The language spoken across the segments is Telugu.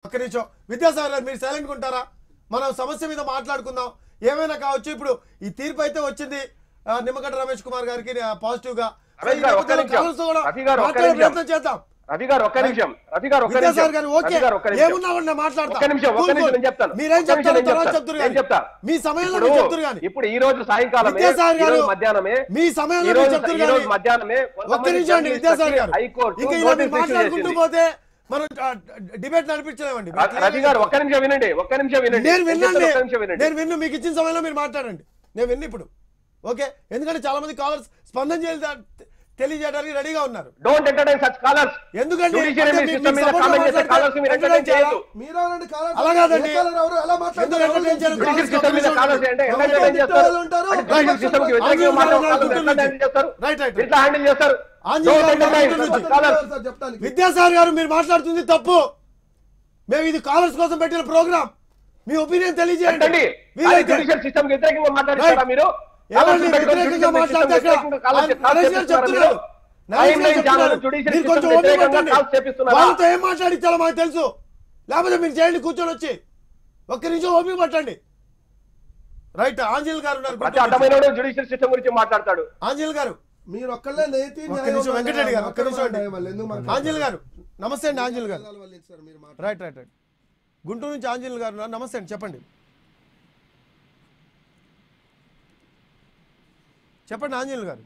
ఒక్క నిమిషం విద్యాసాగర్ గారు మీరు సైలెంట్ ఉంటారా మనం సమస్య మీద మాట్లాడుకుందాం ఏమైనా కావచ్చు ఇప్పుడు ఈ తీర్పు అయితే వచ్చింది ఆ, నిమ్మగడ్డ రమేష్ కుమార్ గారికి పాజిటివ్ గా సో ఈ రవి గారు, ఒక్క నేపథ్యంలో నిమిషం. కాంగ్రెస్ తో కూడా రవి గారు, ఒక్క మాట్లాడే నిమిషం. ప్రయత్నం చేద్దాం రవి గారు ఒక్క నిమిషం రవి గారు ఒక్క విద్యాసాగర్ నిమిషం గారు ఓకే రవి గారు ఒక్క నిమిషం ఏమున్నా కూడా నేను మాట్లాడతా ఒక్క నిమిషం, ఒక్క కూల్, నిమిషం కూల్. నేను చెప్తాను. మీరేం ఒక్క నిమిషం చెప్తారో నేను తర్వాత చెప్తాను. చెప్తారు నేను కానీ చెప్తా. మీ సమయంలో ఇప్పుడు మీరు చెప్తారు కానీ ఇప్పుడు ఈ రోజు సాయంకాలమే విద్యాసాగర్ ఈ గారు రోజు మధ్యాహ్నమే మీ సమయంలో ఈ రోజు మీరు చెప్తారు ఈ రోజు కానీ మధ్యాహ్నమే ఒక్క కొంతమంది నిమిషం అండి జర్నలిస్టులకి విద్యాసాగర్ గారు హైకోర్టు ఇంకా ఇలా మీరు నోటీస్ ఇష్యూ మాట్లాడుకుంటూ చేసింది. పోతే మనం డిబేట్ నడిపించలేమండి ర- రవి గారు ఒక్క నిమిషం వినండి ఒక్క నిమిషం వినండి నేను నేను చెప్తాను, వినండి ఒక్క నిమిషం వినండి నేను విన్ను మీకు ఇచ్చిన సమయంలో మీరు మాట్లాడండి నేను విన్ను ఇప్పుడు ఓకే ఎందుకంటే చాలా మంది కాలర్స్ స్పందన చేయాలి తెలియజేయడానికి రెడీగా ఉన్నారు డోంట్ ఎంటర్టైన్ సచ్ కాలర్స్ ఎందుకండి Judiciary అంటే మీ- system మీ మీద support గా comment చేసే మాట్లాడితే callers ని మీరు entertain entertain చేయాలా? చేయొద్దు. మీరేనండి కాలర్ అలా కాదండి. ఏ కాలర్ ఎవరు ఎలా ఎందుకు మాట్లాడతారు entertain చేయరు? Judicial Callers system మీద ఒక్క callers నిమిషం అంటే ఉండండి. ఎట్లా entertain చేస్తారు? వాళ్ళు ఉంటారు. అంటే judicial system కి వ్యతిరేకంగా ఆంజనేయులు మాట్లాడే గారు callers గుంటూరు ఎట్లా నుంచి. handle చేస్తారు? రైట్ రైట్ ఎట్లా హ్యాండిల్ చేస్తారు ఆంజనేయులు Don't గారు entertain గుంటూరు such నుంచి. callers. సార్ చెప్తానికి విద్యాసాగర్ గారు మీరు మాట్లాడుతుంది తప్పు మేము ఇది కాలర్స్ కోసం పెట్టిన ప్రోగ్రామ్ మీ ఒపీనియన్ తెలియజేయండి ఏంటండి వీలైతే. జుడిషియల్ సిస్టం కి వ్యతిరేకంగా మాట్లాడిస్తారా Right. మీరు ఎవరిని Callers పెట్టుకొని వ్యతిరేకంగా judicial మాట్లాడితే system అక్కడ వ్యతిరేకంగా callers ఆయన calls నరేష్ గారు చేపిస్తున్నారా చెప్తున్నారు. మీరు? నరేష్ Time గారు line చెప్తున్నారు. channel judicial మీరు system కొంచెం ఓపిక వ్యతిరేకంగా పట్టండి. calls చేపిస్తున్నారా? వాళ్ళతో ఏం మాట్లాడించాలో మాకు తెలుసు లేకపోతే మీరు చేయండి కూర్చొని వచ్చి ఒక్క నిమిషం ఓపిక పట్టండి రైట్ ఆంజల్ గారు ఉన్నారు ప్రతి గుంటూరు నుంచి. అడ్డమైన జుడిషియల్ సిస్టమ్ గురించి మాట్లాడతాడు ఆంజల్ గారు మీరు ఒక్కళ్ళే నేతి ఒక్క న్యాయం నిమిషం ఉండాలి. వెంకటరెడ్డి గారు ఒక్క నిమిషం మాట్లాడమని మళ్ళీ ఎందుకు అండి మాట్లాడతారు? ఆంజల్ గారు నమస్తే అండి ఆంజల్ గారు జిల్లాల వాళ్ళు సార్ మీరు మాట్లాడండి. రైట్ రైట్ రైట్ గుంటూరు నుంచి ఆంజనేయులు గారు ఉన్నారు. నమస్తే అండి చెప్పండి చెప్పండి ఆంజనేయులు గారు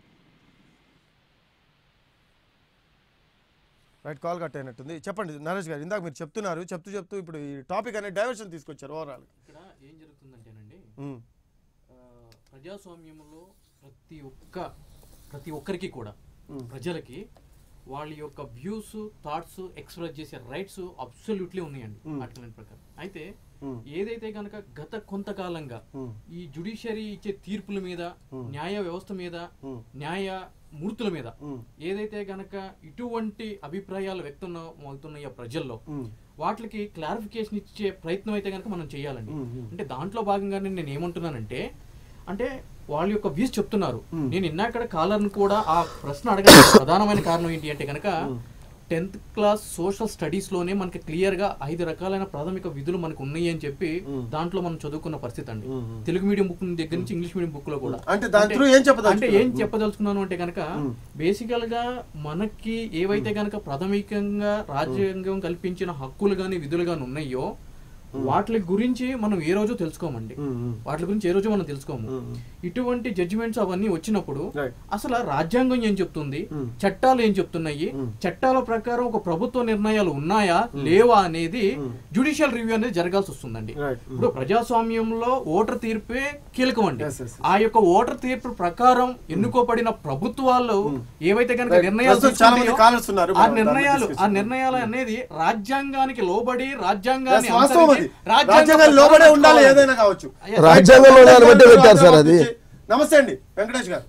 రైట్ కాల్ కట్ అయినట్టుంది చెప్పండి నరేష్ గారు ఇందాక మీరు చెప్తున్నారు చెప్తూ చెప్తూ ఇప్పుడు ఈ టాపిక్ అనే డైవర్షన్ తీసుకొచ్చారు ఓవరాల్ ఇక్కడ ఏం జరుగుతుందంటేనండి ఆ, ప్రజాస్వామ్యంలో ప్రతి ఒక్క ప్రతి ఒక్కరికి కూడా ప్రజలకి వాళ్ళ యొక్క వ్యూస్ థాట్స్ ఎక్స్ప్రెస్ చేసే రైట్స్ అబ్సల్యూట్లీ ఉన్నాయండి ఆర్టికల్ ప్రకారం అయితే ఏదైతే కనుక గత కొంతకాలంగా ఈ జుడిషియరీ ఇచ్చే తీర్పుల మీద న్యాయ వ్యవస్థ మీద న్యాయ మూర్తుల మీద ఏదైతే గనక ఇటువంటి అభిప్రాయాలు వ్యక్తం అవుతున్నాయో ప్రజల్లో వాటికి క్లారిఫికేషన్ ఇచ్చే ప్రయత్నం అయితే కనుక మనం చేయాలండి అంటే దాంట్లో భాగంగానే నేను ఏమంటున్నానంటే అంటే వాళ్ళ యొక్క వ్యూస్ చెప్తున్నారు నేను ఇన్నాకడ కాలర్ని కూడా ఆ ప్రశ్న అడగడానికి ప్రధానమైన కారణం ఏంటి అంటే కనుక టెన్త్ క్లాస్ సోషల్ స్టడీస్ లోనే మనకి క్లియర్ గా ఐదు రకాలైన ప్రాథమిక విధులు మనకు ఉన్నాయి అని చెప్పి దాంట్లో మనం చదువుకున్న పరిస్థితి అండి తెలుగు మీడియం బుక్ దగ్గర నుంచి ఇంగ్లీష్ మీడియం బుక్ లో కూడా అంటే దాని through ఏం చెప్పదలుచుకున్నారు? అంటే ఏం చెప్పదలుచుకున్నాను అంటే కనుక బేసికల్ గా మనకి ఏవైతే కనుక ప్రాథమికంగా రాజ్యాంగం కల్పించిన హక్కులు గాని విధులు గాని ఉన్నాయో వాటి గురించి మనం ఏ రోజు తెలుసుకోమండి వాటి గురించి ఏ రోజు మనం తెలుసుకోము ఇటువంటి జడ్జిమెంట్స్ అవన్నీ వచ్చినప్పుడు Right. అసలు ఆ రాజ్యాంగం ఏం చెప్తుంది చట్టాలు ఏం చెప్తున్నాయి చట్టాల ప్రకారం ఒక ప్రభుత్వ నిర్ణయాలు ఉన్నాయా లేవా అనేది జుడిషియల్ రివ్యూ అనేది జరగాల్సి వస్తుందండి Right. ఇప్పుడు ప్రజాస్వామ్యంలో ఓటర్ తీర్పే కీలకం అండి Yes, yes, yes. ఆ యొక్క ఓటర్ తీర్పు ప్రకారం ఎన్నుకోబడిన ప్రభుత్వాలు ఏవైతే కనుక Right. నిర్ణయాలు ప్రస్తుతం చాలా మంది తీసుకుంటాయో, callers ఉన్నారు. ఆ మనం దాని నిర్ణయాలు discussion. ఆ నిర్ణయాలు అనేది రాజ్యాంగానికి లోబడి రాజ్యాంగాన్ని Yes, వాస్తవం అనుసరించి, అది రాజ్యాంగ రాజ్యాంగం లోబడే ప్రకారం ఉండాలి నడుచుకోవాలి. ఏదైనా కావచ్చు Yes. రాజ్యాంగంలో దాన్ని బట్టి పెట్టారు సార్ అది నమస్తే అండి వెంకటేష్ గారు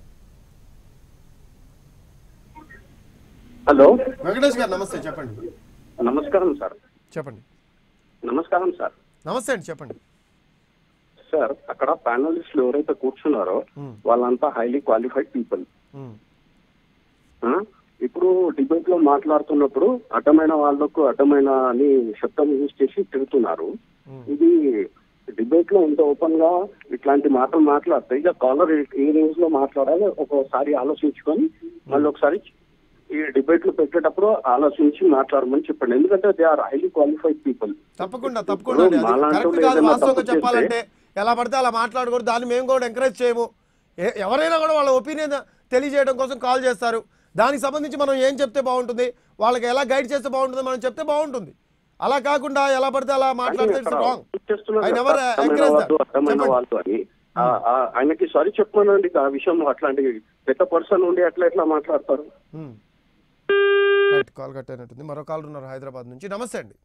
హలో వెంకటేష్ గారు నమస్తే చెప్పండి నమస్కారం సార్ చెప్పండి నమస్కారం సార్ నమస్తే అండి చెప్పండి సార్ అక్కడ ప్యానలిస్టులు ఎవరైతే కూర్చున్నారో వాళ్ళంతా హైలీ క్వాలిఫైడ్ పీపుల్ ఉమ్. ఇప్పుడు డిబేట్ లో మాట్లాడుతున్నప్పుడు అడ్డమైన వాళ్ళకు అడ్డమైన అని శబ్దం యూజ్ చేసి తిరుగుతున్నారు ఇది డిబేట్ లో ఇంత ఓపెన్ గా ఇట్లాంటి మాటలు మాట్లాడితే ఇక కాలర్ ఏ రేంజ్ లో మాట్లాడాలో ఒక్కోసారి ఆలోచించుకొని మళ్ళీ ఒకసారి ఈ డిబేట్ లో పెట్టేటప్పుడు ఆలోచించి మాట్లాడమని చెప్పండి ఎందుకంటే they are highly qualified people తప్పకుండా తప్పకుండా అండి. అది మాలాంటి కరెక్ట్ వాళ్ళు కాదు ఏదైనా వాస్తవంగా తప్పు చెప్పాలంటే చేస్తే- ఎలా పడితే అలా మాట్లాడకూడదు దాన్ని మేము కూడా ఎంకరేజ్ చేయము ఏ- ఎవరైనా కూడా వాళ్ళ ఒపీనియన్ తెలియజేయడం కోసం కాల్ చేస్తారు దానికి సంబంధించి మనం ఏం చెప్తే బాగుంటుంది వాళ్ళకి ఎలా గైడ్ చేస్తే బాగుంటుంది మనం చెప్తే బాగుంటుంది అలా కాకుండా ఎలా పడితే అలా మాట్లాడితే it's wrong I never encourage అర్థమైన వాళ్ళు అని ఆ- ఆ- ఆయనకి సారీ చెప్పమనండి ఆ విషయం అట్లాంటి పెద్ద పర్సన్ ఉండి అట్లా ఎట్లా మాట్లాడతారు రైట్ కాల్ కట్ అయినట్టుంది మరో కాల్ ఉన్నారు హైదరాబాద్ నుంచి నమస్తే అండి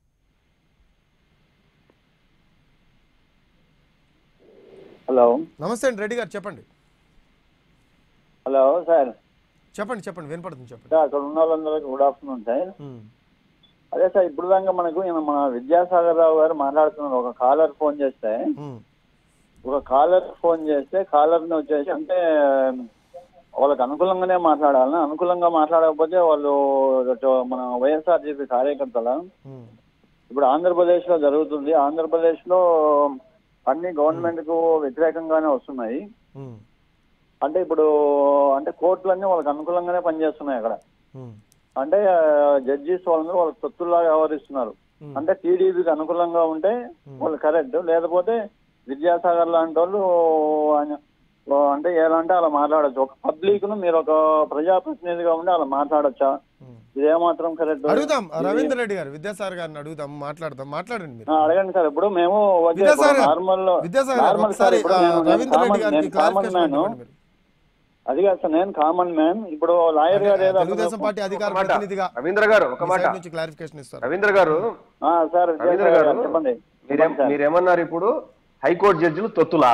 హలో నమస్తే అండి రెడ్డి గారు చెప్పండి హలో సార్ చెప్పండి చెప్పండి వినపడుతుంది చెప్పండి సార్ అక్కడ ఉన్న వాళ్ళందరికీ గుడ్ ఆఫ్టర్నూన్ సార్ ఉమ్. అదే సార్ ఇప్పుడు దాకా మనకు ఈయన మన విద్యాసాగర్ రావు గారు మాట్లాడుతున్నారు ఒక కాలర్ ఫోన్ చేస్తే ఉమ్. ఒక కాలర్ ఫోన్ చేస్తే కాలర్ని వచ్చేసి అంటే వాళ్ళకి అనుకూలంగానే మాట్లాడాలని అనుకూలంగా మాట్లాడకపోతే వాళ్ళు మన వైఎస్ఆర్జీపీ కార్యకర్తల ఉమ్. ఇప్పుడు ఆంధ్రప్రదేశ్ లో జరుగుతుంది ఆంధ్రప్రదేశ్ లో అన్ని గవర్నమెంట్ కు వ్యతిరేకంగానే వస్తున్నాయి ఉమ్, అంటే ఇప్పుడు అంటే కోర్టులన్నీ వాళ్ళకి అనుకూలంగానే పనిచేస్తున్నాయి అక్కడ ఉమ్, అంటే జడ్జిస్ వాళ్ళందరూ వాళ్ళకి తొత్తుల్లాగా వ్యవహరిస్తున్నారు Hmm. అంటే టీడీపీకి అనుకూలంగా ఉంటే వాళ్ళు కరెక్ట్ లేకపోతే విద్యాసాగర్ లాంటి వాళ్ళు ఆయన ఓ అంటే ఎలా అంటే అలా మాట్లాడచ్చు ఒక పబ్లిక్ ను మీరు ఒక ప్రజాప్రతినిధిగా ఉండి అలా మాట్లాడచ్చా ఉమ్. ఇదేమాత్రం కరెక్ట్ అడుగుదాం రవీంద్ర రెడ్డి గారు విద్యాసాగర్ గారిని అడుగుదాం మాట్లాడదాం మాట్లాడండి మీరు అడగండి సార్ ఇప్పుడు మేము ఓకే విద్యాసాగర్ గారు, నార్మల్ విద్యాసాగర్ గారు నార్మల్ సార్ ఒకసారి ఇప్పుడు ఆ, నేను- నేను రవీంద్ర రెడ్డి కామన్ గారికి నేను కామన్ క్లారిఫికేషన్ మ్యాన్ ఇవ్వండి మీరు. అది కాదు సార్ నేను కామన్ మ్యాన్ ఇప్పుడు లాయర్ గారు ఏదో తెలుగుదేశం అసలు- పార్టీ అధికార ఒక మాట. ప్రతినిధిగా రవీంద్ర గారు ఒక మీ మాట సైడ్ నుంచి క్లారిఫికేషన్ ఇస్తారు రవీంద్ర గారు ఆ, సార్ రవీంద్ర విద్యాసాగర్ గారు గారు చెప్పండి మీరేం చెప్పండి సార్. మీరేమన్నారు ఇప్పుడు హైకోర్టు జడ్జిలు తొత్తులా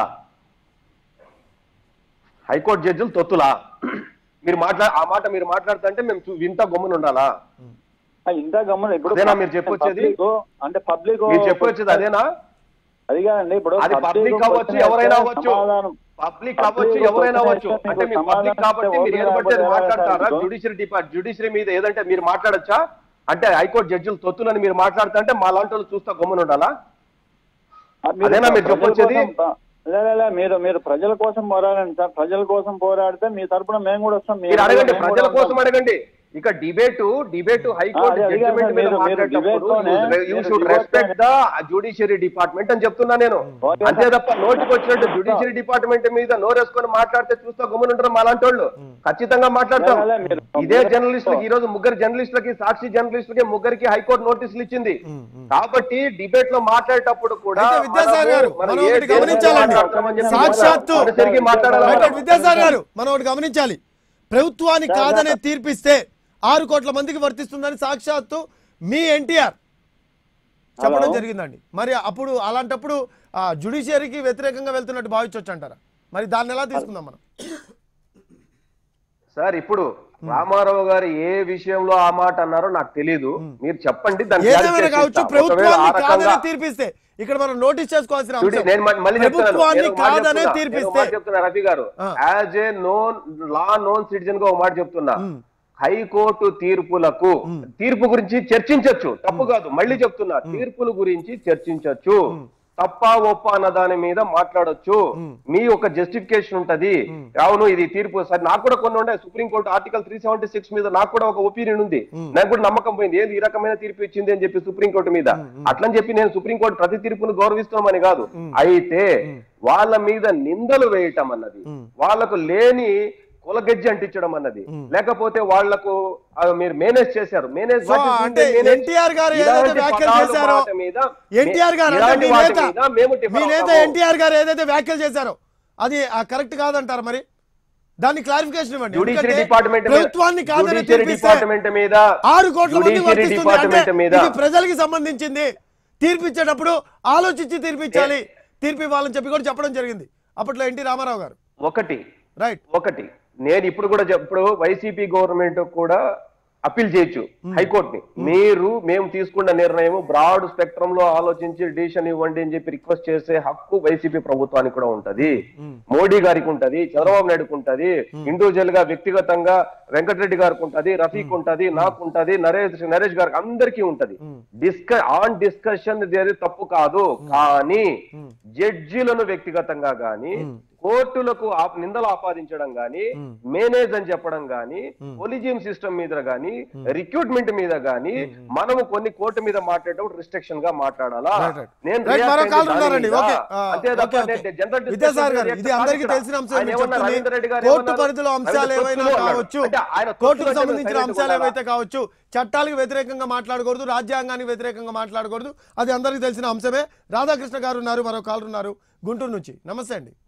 హైకోర్టు జడ్జిలు తొత్తులా మీరు మాట్లా ఆ మాట మీరు మాట్లాడుతుంటే మేము చూ- వింత గమ్మున ఉండాలా ఆ, ఇంత గమనం ఇప్పుడు అదేనా మీరు చెప్పొచ్చేది? public- అంటే పబ్లిక్ మీరు చెప్పొచ్చేది అదేనా అది కాదండి ఇప్పుడు అది public పబ్లిక్ అవ్వచ్చు question ఎవరైనా వేస్తే అవ్వచ్చు సమాధానం పబ్లిక్ Public అవ్వచ్చు ఎవరైనా question అవ్వచ్చు వేస్తే అంటే మీకు మీ పబ్లిక్ సమాధానం కాబట్టి ఇస్తే మీరు ఓపిక ఏర్పడితే లేకపోతే మాట్లాడతారా ఎలా జ్యుడిషియరీ డిపార్ట్ జ్యుడిషియరీ మీద ఏదంటే మీరు మాట్లాడొచ్చా అంటే హైకోర్టు జడ్జిలు తొత్తులని మీరు మాట్లాడుతా అంటే మా లాంటి వాళ్ళు చూస్తా గమ్మున ఉండాలా ఆ, మీరు అదేనా మీరు ప్రజల చెప్పొచ్చేది? కోసం ప- లే, లే, లే, మీరు మీరు ప్రజల కోసం పోరాడండి సార్ ప్రజల కోసం పోరాడితే మీ తరపున మేము కూడా వస్తాం మీ మీరు అడగండి మేము ప్రజల కూడా కోసం వస్తాం. అడగండి ఇక డిబేట్ డిబేట్ హైకోర్టు అది- అది కాదు జడ్జిమెంట్ సార్, మీద మీరు- మీరు మాట్లాడేటప్పుడు debate లోనే యూ మీరు should debate respect the judiciary department అని చెప్తున్నా నేను ఓకే అంతే సార్. తప్ప నోటికి వచ్చినట్టు జ్యుడిషియరీ డిపార్ట్మెంట్ మీద నోరేసుకొని మాట్లాడితే చూస్తా గమ్మున ఉంటారు మా లాంటి వాళ్ళు ఖచ్చితంగా మాట్లాడతాం లే, లే, మీరు- ఇదే మీరు- జర్నలిస్టులకి ఈ రోజు ముగ్గురు జర్నలిస్టులకి సాక్షి జర్నలిస్టులకి ముగ్గురికి హైకోర్టు నోటీసులు ఇచ్చింది కాబట్టి డిబేట్ లో మాట్లాడేటప్పుడు కూడా అయితే విద్యాసాగర్ గారు, మనము- మనం ఏ ఒకటి దేశంలో గమనించాలండి. మాట్లాడతామని చెప్పి సాక్షాత్తు మనసరికి మాట్లాడాలి రైట్, మనం. రైట్, విద్యాసాగర్ గారు మనం ఒకటి గమనించాలి ప్రభుత్వానికి కాదనే తీర్పిస్తే ఆరు కోట్ల మందికి వర్తిస్తుందని సాక్షాత్తు మీ ఎన్టీఆర్ చెప్పడం హలో. జరిగిందండి మరి అప్పుడు అలాంటప్పుడు ఆ జుడిషియరీకి వ్యతిరేకంగా వెళ్తున్నట్టు భావించవచ్చు అంటారా మరి దాన్ని ఎలా తీసుకుందాం మనం సార్ ఇప్పుడు రామారావు గారు ఏ విషయంలో ఆ మాట అన్నారో నాకు తెలియదు మీరు చెప్పండి దాన్ని ఏదేమైనా clarification కావచ్చు ఇస్తా. ఒకవేళ ఆ ప్రభుత్వాన్ని కాదనే రకంగా- తీర్పిస్తే ఇక్కడ మనం నోటీస్ చేసుకోవాల్సిన చూడండి, అంశం నేను మ- మళ్ళీ చెప్తున్నాను. ప్రభుత్వాన్ని నేను ఒక మాట కాదనే చెప్తున్నా. నేను ఒక తీర్పిస్తే మాట చెప్తున్నా రవి గారు ఆ. As a known law known citizen గా ఒక మాట చెప్తున్నా హైకోర్టు తీర్పులకు తీర్పు గురించి చర్చించొచ్చు తప్పు కాదు మళ్ళీ చెప్తున్నా తీర్పుల గురించి చర్చించొచ్చు తప్ప ఒప్ప అన్న దాని మీద మాట్లాడొచ్చు మీ ఒక జస్టిఫికేషన్ ఉంటది అవును ఇది తీర్పు సరే నాకు కూడా కొన్ని ఉండే supreme court article three seventy six మీద నాకు కూడా ఒక ఒపీనియన్ ఉంది నాకు కూడా నమ్మకం పోయింది ఏది ఈ రకమైన తీర్పు ఇచ్చింది అని చెప్పి సుప్రీం కోర్టు మీద అట్లని చెప్పి నేను సుప్రీం కోర్టు ప్రతి తీర్పును గౌరవిస్తున్నామని కాదు అయితే వాళ్ళ మీద నిందలు వేయటం అన్నది వాళ్ళకు లేని కులగజ్జి అంటించడం అన్నది లేకపోతే వాళ్లకు ఆ, మీరు మేనేజ్ చేశారు మేనేజ్ సో అంటే ఎన్టీఆర్ గారు ఏదైతే వ్యాఖ్యలు చేశారో ఎన్టీఆర్ గారు అంటే మీ నేత మీ నేత ఎన్టీఆర్ గారు ఏదైతే వ్యాఖ్యలు చేశారో అది కరెక్ట్ కాదంటారు మరి దాన్ని క్లారిఫికేషన్ ఇవ్వండి జ్యుడిషియరీ ఎందుకంటే డిపార్ట్మెంట్ ప్రభుత్వాన్ని కాదని జ్యుడిషియరీ తీర్పిస్తే డిపార్ట్మెంట్ మీద ఆరు కోట్ల మంది జ్యుడిషియరీ వర్తిస్తుంది అంటే డిపార్ట్మెంట్ మీద ఇది ప్రజలకి సంబంధించింది తీర్పిచ్చేటప్పుడు ఆలోచించి తీర్పిచ్చాలి తీర్పు ఇవ్వాలని చెప్పి కూడా చెప్పడం జరిగింది అప్పట్లో ఎన్టీ రామారావు గారు ఒకటి రైట్ ఒకటి నేను ఇప్పుడు కూడా చెప్- ఇప్పుడు వైసీపీ గవర్నమెంట్ కూడా అప్పీల్ చేయొచ్చు హైకోర్టుని మీరు మేము తీసుకున్న నిర్ణయం బ్రాడ్ స్పెక్ట్రమ్ లో ఆలోచించి డిసిషన్ ఇవ్వండి అని చెప్పి రిక్వెస్ట్ చేసే హక్కు వైసీపీ ప్రభుత్వానికి కూడా ఉంటది మోడీ గారికి ఉంటది చంద్రబాబు నాయుడుకి ఉంటది ఇండివిజువల్ గా వ్యక్తిగతంగా వెంకటరెడ్డి గారికి ఉంటది రఫీక్ ఉంటది నాకు ఉంటది నరేష్ నరేష్ గారికి అందరికీ ఉంటది డిస్క ఆన్ డిస్కషన్ ఇది తప్పు కాదు కానీ జడ్జీలను వ్యక్తిగతంగా గాని కోర్టులకు ఆప్- నిందలు ఆపాదించడం గాని మేనేజ్ అని చెప్పడం గాని పొలిజియం సిస్టమ్ మీద గాని రిక్రూట్మెంట్ మీద గాని మనము కొన్ని కోర్టు మీద మాట్లాడేటప్పుడు రిస్ట్రిక్షన్ గా మాట్లాడాలా Right, right. నేను Right, react మరో అయింది కాల్ దాని ఉన్నారండి. మీద. ఓకే, ఆ, అంతే తప్ప ఓకే, ఓకే. నేను general discussion విద్యాసాగర్ గారు, react ఇది అందరికీ కాదు తెలిసిన అంశం ఆయన మీరు ఏమన్నారు? చెప్తుంది. రవీంద్ర రెడ్డి గారు కోర్టు ఏమన్నారు? పరిధిలో అంశాలు రవీంద్ర ఏవైనా తొత్తులు అన్నాడు. కావచ్చు అంటే ఆయన కోర్టుకు తొత్తులు సంబంధించిన అంటే అంశాలు silent ఏవైతే కావచ్చు చట్టాలకు వ్యతిరేకంగా మాట్లాడకూడదు రాజ్యాంగానికి వ్యతిరేకంగా మాట్లాడకూడదు అది అందరికీ తెలిసిన అంశమే రాధాకృష్ణ గారు ఉన్నారు మరో కాల్ ఉన్నారు గుంటూరు నుంచి నమస్తే అండి